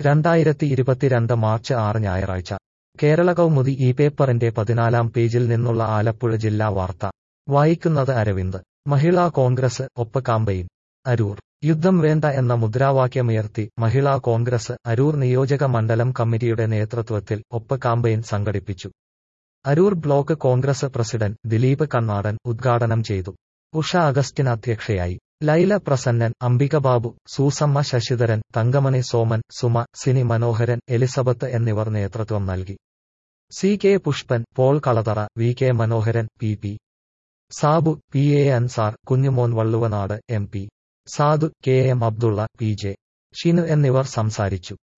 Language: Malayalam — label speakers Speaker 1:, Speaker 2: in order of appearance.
Speaker 1: രണ്ടായിരത്തി ഇരുപത്തിരണ്ട് മാർച്ച് ആറ് ഞായറാഴ്ച കേരള കൗമുദി ഈ പേപ്പറിന്റെ പതിനാലാം പേജിൽ നിന്നുള്ള ആലപ്പുഴ ജില്ലാ വാർത്ത വായിക്കുന്നത് അരവിന്ദ് മഹിളാ കോൺഗ്രസ് ഒപ്പ് കാമ്പയിൻ അരൂർ യുദ്ധം വേണ്ട എന്ന മുദ്രാവാക്യമുയർത്തി മഹിളാ കോൺഗ്രസ് അരൂർ നിയോജക മണ്ഡലം കമ്മിറ്റിയുടെ നേതൃത്വത്തിൽ ഒപ്പ് കാമ്പയിൻ സംഘടിപ്പിച്ചു അരൂർ ബ്ലോക്ക് കോൺഗ്രസ് പ്രസിഡന്റ് ദിലീപ് കണ്ണാടൻ ഉദ്ഘാടനം ചെയ്തു ഉഷ അഗസ്റ്റിൻ അധ്യക്ഷയായി ലൈല പ്രസന്നൻ അംബികബാബു സൂസമ്മ ശശിധരൻ തങ്കമണി സോമൻ സുമ സിനി മനോഹരൻ എലിസബത്ത് എന്നിവർ നേതൃത്വം നൽകി C K Pushpan Paul Kalathara V K Manoharan P P Sabu P A Ansar Kunjumon Valluvanad M P Sadu K M Abdulla P J Shinu എന്നിവർ സംസാരിച്ചു